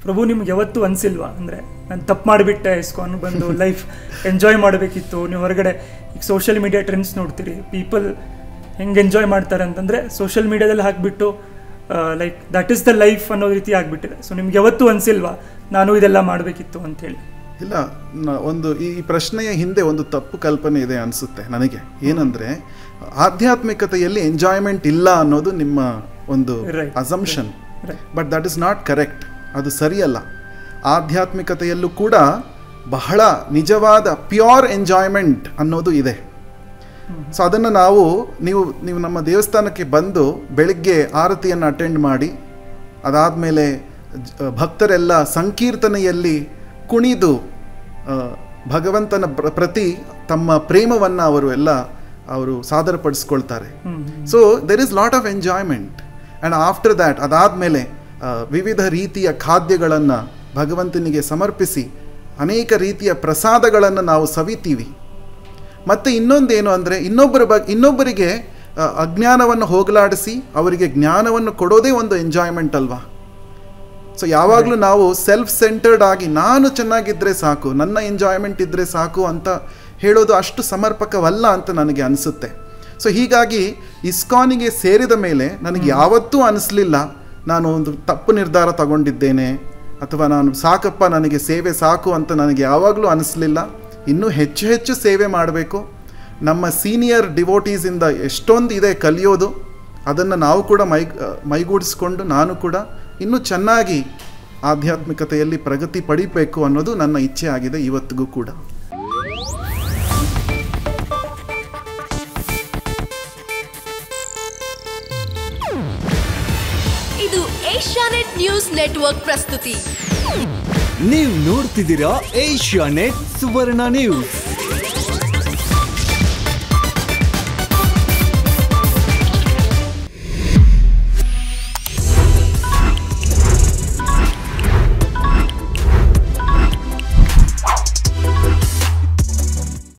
ಪ್ರಭು ನಿಮ್ಗೆ ಯಾವತ್ತೂ ಅನಿಸಿಲ್ವಾ ಅಂದರೆ ನಾನು ತಪ್ಪು ಮಾಡಿಬಿಟ್ಟೆ ಇಸ್ಕೊಂಡು ಬಂದು ಲೈಫ್ ಎಂಜಾಯ್ ಮಾಡಬೇಕಿತ್ತು ನೀವು ಹೊರಗಡೆ ಈಗ ಸೋಷಿಯಲ್ ಮೀಡಿಯಾ ಟ್ರೆಂಡ್ಸ್ ನೋಡ್ತೀರಿ ಪೀಪಲ್ ಹೆಂಗೆ ಎಂಜಾಯ್ ಮಾಡ್ತಾರೆ ಅಂತಂದರೆ ಸೋಷಿಯಲ್ ಮೀಡಿಯಾದಲ್ಲಿ ಹಾಕಿಬಿಟ್ಟು like that is the life ಅನ್ನೋ ರೀತಿ ಆಗಿಬಿಟ್ಟಿದೆ ಸೊ ನಿಮ್ಗೆ ಯಾವತ್ತೂ ಅನಿಸಿಲ್ವಾ ನಾನು ಇದೆಲ್ಲ ಮಾಡಬೇಕಿತ್ತು ಅಂತೇಳಿ ಇಲ್ಲ ನ- ಒಂದು ಈ ಈ ಪ್ರಶ್ನೆಯ ಹಿಂದೆ ಒಂದು ತಪ್ಪು ಕಲ್ಪನೆ ಇದೆ ಅನಿಸುತ್ತೆ ನನಗೆ ಏನಂದ್ರೆ ಆಧ್ಯಾತ್ಮಿಕತೆಯಲ್ಲಿ ಎಂಜಾಯ್ಮೆಂಟ್ ಇಲ್ಲ ಅನ್ನೋದು ನಿಮ್ಮ ಒಂದು Right. Assumption Right. But that is not correct ಅದು ಸರಿಯಲ್ಲ ಆಧ್ಯಾತ್ಮಿಕತೆಯಲ್ಲೂ ಕೂಡ ಬಹಳ ನಿಜವಾದ ಪ್ಯೂರ್ ಎಂಜಾಯ್ಮೆಂಟ್ ಅನ್ನೋದು ಇದೆ ಸೊ ಅದನ್ನು ನಾವು ನೀವು ನೀವು ನಮ್ಮ ದೇವಸ್ಥಾನಕ್ಕೆ ಬಂದು ಬೆಳಿಗ್ಗೆ ಆರತಿಯನ್ನು ಅಟೆಂಡ್ ಮಾಡಿ ಅದಾದಮೇಲೆ ಭಕ್ತರೆಲ್ಲ ಸಂಕೀರ್ತನೆಯಲ್ಲಿ ಕುಣಿದು ಆ, ಭಗವಂತನ ಪ್ರ- ಪ್ರತಿ ತಮ್ಮ ಪ್ರೇಮವನ್ನು ಅವರು ಎಲ್ಲ ಅವರು ಸಾದರಪಡಿಸ್ಕೊಳ್ತಾರೆ so there is lot of enjoyment and after that ಅದಾದಮೇಲೆ ವಿವಿಧ ರೀತಿಯ ಖಾದ್ಯಗಳನ್ನು ಭಗವಂತನಿಗೆ ಸಮರ್ಪಿಸಿ ಅನೇಕ ರೀತಿಯ ಪ್ರಸಾದಗಳನ್ನು ನಾವು ಸವಿತೀವಿ ಮತ್ತು ಇನ್ನೊಂದೇನು ಅಂದರೆ ಇನ್ನೊಬ್ಬರ ಬಗ್ಗೆ ಇನ್ನೊಬ್ಬರಿಗೆ ಆ, ಅಜ್ಞಾನವನ್ನು ಹೋಗಲಾಡಿಸಿ ಅವರಿಗೆ ಜ್ಞಾನವನ್ನು ಕೊಡೋದೇ ಒಂದು ಎಂಜಾಯ್ಮೆಂಟ್ ಅಲ್ವಾ ಸೊ ಯಾವಾಗಲೂ ನಾವು ಸೆಲ್ಫ್ ಸೆಂಟರ್ಡ್ ಆಗಿ ನಾನು ಚೆನ್ನಾಗಿದ್ದರೆ ಸಾಕು ನನ್ನ ಎಂಜಾಯ್ಮೆಂಟ್ ಇದ್ದರೆ ಸಾಕು ಅಂತ ಹೇಳೋದು ಅಷ್ಟು ಸಮರ್ಪಕವಲ್ಲ ಅಂತ ನನಗೆ ಅನಿಸುತ್ತೆ ಸೊ ಹೀಗಾಗಿ ಇಸ್ಕಾನಿಗೆ ಸೇರಿದ ಮೇಲೆ ನನಗೆ ಯಾವತ್ತೂ ಅನಿಸ್ಲಿಲ್ಲ ನಾನು ಒಂದು ತಪ್ಪು ನಿರ್ಧಾರ ತಗೊಂಡಿದ್ದೇನೆ ಅಥವಾ ನಾನು ಸಾಕಪ್ಪ ನನಗೆ ಸೇವೆ ಸಾಕು ಅಂತ ನನಗೆ ಯಾವಾಗಲೂ ಅನಿಸ್ಲಿಲ್ಲ ಇನ್ನೂ ಹೆಚ್ಚು ಹೆಚ್ಚು ಸೇವೆ ಮಾಡಬೇಕು ನಮ್ಮ ಸೀನಿಯರ್ ಡಿವೋಟೀಸಿಂದ ಎಷ್ಟೊಂದು ಇದೆ ಕಲಿಯೋದು ಅದನ್ನು ನಾವು ಕೂಡ ಮೈ ಮೈಗೂಡಿಸ್ಕೊಂಡು ನಾನು ಕೂಡ ಇನ್ನೂ ಚೆನ್ನಾಗಿ ಆಧ್ಯಾತ್ಮಿಕತೆಯಲ್ಲಿ ಪ್ರಗತಿ ಪಡಿಬೇಕು ಅನ್ನೋದು ನನ್ನ ಇಚ್ಛೆ ಆಗಿದೆ ಇವತ್ತಿಗೂ ಕೂಡ ಇದು ಏಷ್ಯಾನೆಟ್ ನ್ಯೂಸ್ ನೆಟ್ವರ್ಕ್ ಪ್ರಸ್ತುತಿ ನೀವು ನೋಡ್ತಿದ್ದೀರಾ ಏಷ್ಯಾ ನೆಟ್ ಸುವರ್ಣ ನ್ಯೂಸ್